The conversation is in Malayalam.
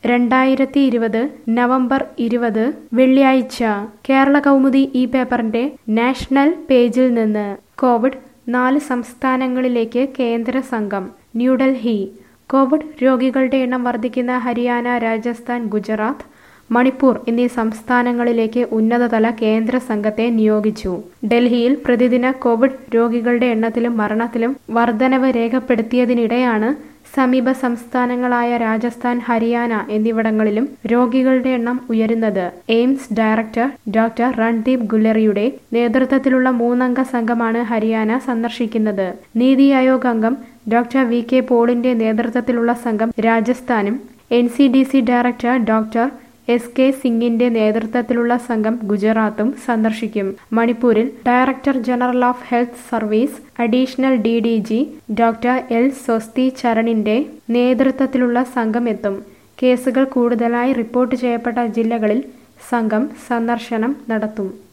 രണ്ടായിരത്തി ഇരുപത് നവംബർ ഇരുപത് വെള്ളിയാഴ്ച കേരള കൗമുദി ഈ പേപ്പറിന്റെ നാഷണൽ പേജിൽ നിന്ന് കോവിഡ് നാല് സംസ്ഥാനങ്ങളിലേക്ക് കേന്ദ്ര സംഘം ന്യൂഡൽഹി കോവിഡ് രോഗികളുടെ എണ്ണം വർദ്ധിക്കുന്ന ഹരിയാന രാജസ്ഥാൻ ഗുജറാത്ത് മണിപ്പൂർ എന്നീ സംസ്ഥാനങ്ങളിലേക്ക് ഉന്നതതല കേന്ദ്ര സംഘത്തെ നിയോഗിച്ചു ഡൽഹിയിൽ പ്രതിദിന കോവിഡ് രോഗികളുടെ എണ്ണത്തിലും മരണത്തിലും വർധനവ് രേഖപ്പെടുത്തിയതിനിടെയാണ് സമീപ സംസ്ഥാനങ്ങളായ രാജസ്ഥാൻ ഹരിയാന എന്നിവിടങ്ങളിലും രോഗികളുടെ എണ്ണം ഉയരുന്നത് എയിംസ് ഡയറക്ടർ ഡോക്ടർ രൺദീപ് ഗുല്ലറിയുടെ നേതൃത്വത്തിലുള്ള മൂന്നംഗ സംഘമാണ് ഹരിയാന സന്ദർശിക്കുന്നത് നീതി ആയോഗ് അംഗം ഡോക്ടർ വി കെ പോളിന്റെ നേതൃത്വത്തിലുള്ള സംഘം രാജസ്ഥാനും N C D C director doctor S K സിംഗിന്റെ നേതൃത്വത്തിലുള്ള സംഘം ഗുജറാത്തും സന്ദർശിക്കും മണിപ്പൂരിൽ director general of health service additional D D G doctor L Swasthi ചരണിന്റെ നേതൃത്വത്തിലുള്ള സംഘം എത്തും കേസുകൾ കൂടുതലായി റിപ്പോർട്ട് ചെയ്യപ്പെട്ട ജില്ലകളിൽ സംഘം സന്ദർശനം നടത്തും